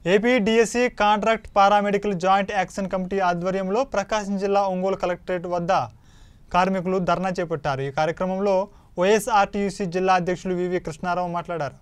AP DSC contract paramedical joint action committee ఆధ్వర్యంలో ప్రకాశం జిల్లా Ongole collectorate వద్ద కార్మికులు ధర్నా చేపట్టారు ఈ కార్యక్రమంలో వైఎస్ఆర్టీయూసీ జిల్లా అధ్యక్షులు వివి కృష్ణారావు మాట్లాడారు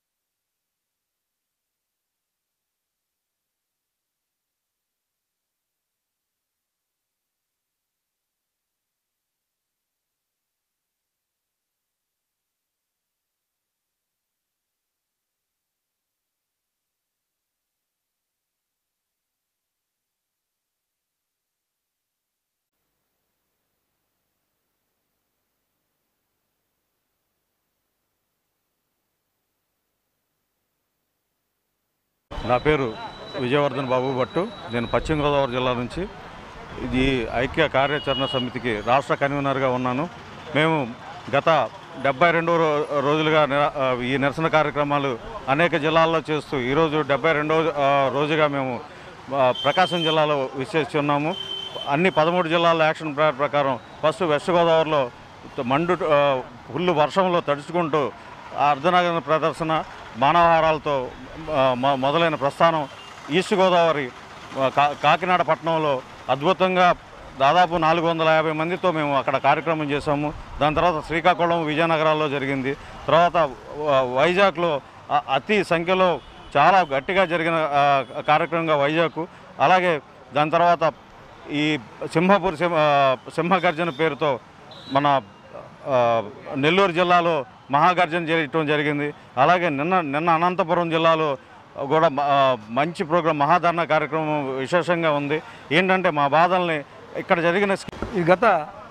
నా పేరు విజయవర్ధన్ బాబు భట్టు నేను పశ్చిమ గోదావరి జిల్లా నుంచి ఇది ఐక్య కార్యాచరణ సమితికి రాష్ట్ర కన్వీనర్గా ఉన్నాను మేము గత డెబ్బై రెండు రోజులుగా నిర- ఆ, ఈ నిరసన కార్యక్రమాలు అనేక జిల్లాల్లో చేస్తూ ఈరోజు డెబ్బై రెండో రోజుగా మేము ఆ, ప్రకాశం జిల్లాలో విశేషిస్తున్నాము అన్ని పదమూడు జిల్లాల యాక్షన్ ప్లాన్ ప్రకారం ఫస్ట్ వెస్ట్ గోదావరిలో మండు ఆ, ఫుల్ వర్షంలో తడుచుకుంటూ ఆ అర్ధనగర ప్రదర్శన మానవహారాలతో ఆ, మొ- మొదలైన ప్రస్థానం ఈస్ట్ గోదావరి ఆ, కా కాకినాడ పట్టణంలో అద్భుతంగా దాదాపు నాలుగు వందల యాభై మందితో మేము అక్కడ కార్యక్రమం చేశాము దాని తర్వాత శ్రీకాకుళం విజయనగరాల్లో జరిగింది తర్వాత ఆ, వైజాగ్లో ఆ, అతి సంఖ్యలో చాలా గట్టిగా జరిగిన ఆ, కార్యక్రమంగా వైజాగ్ అలాగే దాని తర్వాత ఈ సింహపూర్ సింహ సింహగర్జన పేరుతో మన ఆ, నెల్లూరు జిల్లాలో మహాగర్జన చేయటం జరిగింది అలాగే నిన్న నిన్న అనంతపురం జిల్లాలో కూడా మ- ఆ, మంచి ప్రోగ్రాం మహాధరణ కార్యక్రమం విశేషంగా ఉంది ఏంటంటే మా బాధల్ని ఇక్కడ జరిగిన ఈ గత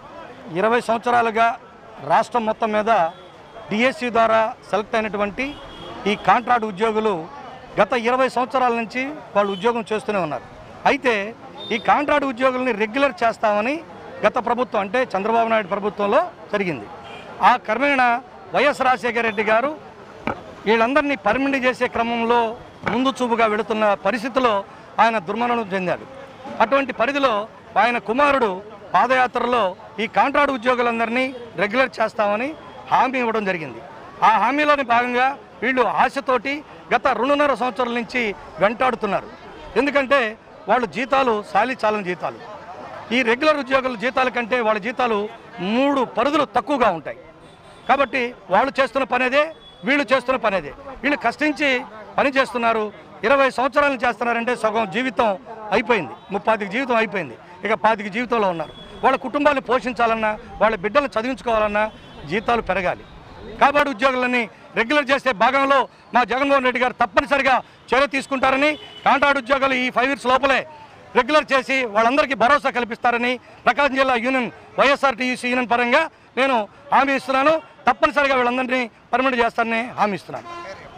ఇరవై సంవత్సరాలుగా రాష్ట్రం మొత్తం మీద డిఎస్సి ద్వారా సెలెక్ట్ అయినటువంటి ఈ కాంట్రాక్ట్ ఉద్యోగులు గత ఇరవై సంవత్సరాల నుంచి వాళ్ళు ఉద్యోగం చేస్తూనే ఉన్నారు అయితే ఈ కాంట్రాక్ట్ ఉద్యోగుల్ని రెగ్యులర్ చేస్తామని గత ప్రభుత్వం అంటే చంద్రబాబు నాయుడు ప్రభుత్వంలో జరిగింది ఆ క్రమేణా వైఎస్ రాజశేఖర రెడ్డి గారు వీళ్ళందరినీ పర్మినెంట్ చేసే క్రమంలో ముందు చూపుగా వెళుతున్న పరిస్థితిలో ఆయన దుర్మరణం చెందాడు అటువంటి పరిధిలో ఆయన కుమారుడు పాదయాత్రలో ఈ కాంట్రాక్ట్ ఉద్యోగులందరినీ రెగ్యులర్ చేస్తామని హామీ ఇవ్వడం జరిగింది ఆ హామీలోని భాగంగా వీళ్ళు ఆశతోటి గత రెండున్నర సంవత్సరాల నుంచి వెంటాడుతున్నారు ఎందుకంటే వాళ్ళు జీతాలు సాలి చాలని జీతాలు ఈ రెగ్యులర్ ఉద్యోగుల జీతాల కంటే వాళ్ళ జీతాలు మూడు పరిధులు తక్కువగా ఉంటాయి కాబట్టి వాళ్ళు చేస్తున్న పనేదే వీళ్ళు చేస్తున్న పనేదే వీళ్ళు కష్టించి పని చేస్తున్నారు ఇరవై సంవత్సరాలు చేస్తున్నారంటే సగం జీవితం అయిపోయింది ముప్పాతికి జీవితం అయిపోయింది ఇక పాతికి జీవితంలో ఉన్నారు వాళ్ళ కుటుంబాన్ని పోషించాలన్నా వాళ్ళ బిడ్డలను చదివించుకోవాలన్నా జీతాలు పెరగాలి కాబట్టి ఉద్యోగులని రెగ్యులర్ చేసే భాగంలో మా జగన్మోహన్ రెడ్డి గారు తప్పనిసరిగా చర్య తీసుకుంటారని కాంట్రాక్ట్ ఉద్యోగులు ఈ ఫైవ్ ఇయర్స్ లోపలే రెగ్యులర్ చేసి వాళ్ళందరికీ భరోసా కల్పిస్తారని ప్రకాశం జిల్లా యూనియన్ వైఎస్ఆర్టీయూసీ యూనియన్ పరంగా నేను హామీ ఇస్తున్నాను తప్పనిసరిగా వీళ్ళందరినీ పర్మినెంట్ చేస్తానని హామీ ఇస్తున్నాను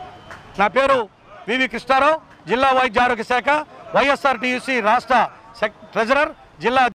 నా పేరు వివి కృష్ణారావు జిల్లా వైద్య ఆరోగ్య శాఖ వైఎస్ఆర్టీయూసీ రాష్ట్ర సెక్ ట్రెజరర్ జిల్లా